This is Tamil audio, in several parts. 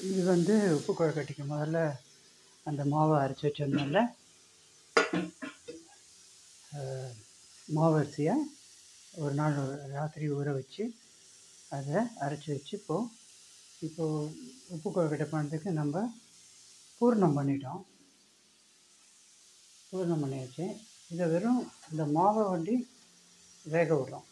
இது வந்து உப்பு கொழுக்கட்டைக்கு முதல்ல அந்த மாவை அரைச்சி வச்சிருந்தோம்ல அஹ், மாவு அரிசியை ஒரு நாள் ராத்திரி ஊற வச்சு அதை அரைச்சி வச்சு இப்போது இப்போது உப்பு கொழுக்கட்டை பண்ணுறதுக்கு நம்ம பூர்ணம் பண்ணிட்டோம் பூர்ணம் பண்ணியாச்சு இதை வெறும் இந்த மாவை வண்டி வேக விடுறோம்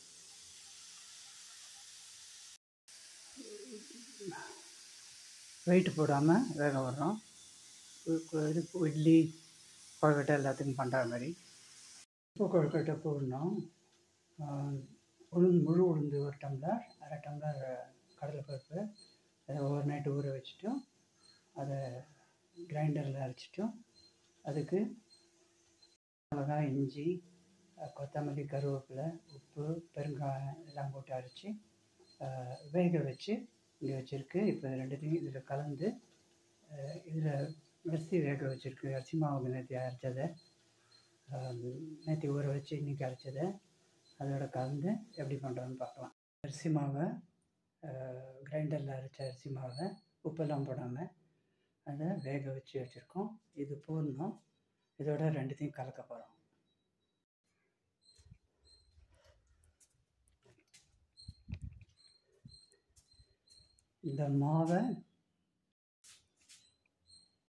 வெயிட் போடாமல் வேக விடுறோம் உ- கு- இது கு- இட்லி கொழுக்கட்டை எல்லாத்துக்கும் பண்ணுற மாதிரி உப்பு கொழுக்கட்டை போடணும் உளுந்து முழு உளுந்து ஒரு டம்ளர் அரை டம்ளர் கடலைப்பருப்பு அதை ஓவர் நைட்டு ஊற வச்சுட்டும் அதை கிரைண்டரில் அரைச்சிட்டும் அதுக்கு மிளகாய் இஞ்சி அஹ், கொத்தமல்லி கருவேப்பிலை உப்பு பெருங்காயம் எல்லாம் போட்டு அரைச்சி வேக வச்சு இங்கே வச்சுருக்கு இப்போ ரெண்டுத்தையும் இதில் கலந்து இதில் அரிசி வேக வச்சுருக்கு அரிசி மாவு நேற்று அரைச்சதை நேற்று ஊற வச்சு இன்றைக்கி அரைச்சதை அதோட கலந்து எப்படி பண்ணுறோன்னு பார்க்கலாம் அரிசி மாவை கிரைண்டரில் அரைச்ச அரிசி மாவை உப்பெல்லாம் போடாமல் அதை வேக வச்சு வச்சுருக்கோம் இது போடணும் இதோட ரெண்டுத்தையும் கலக்க போகிறோம் இந்த மாவை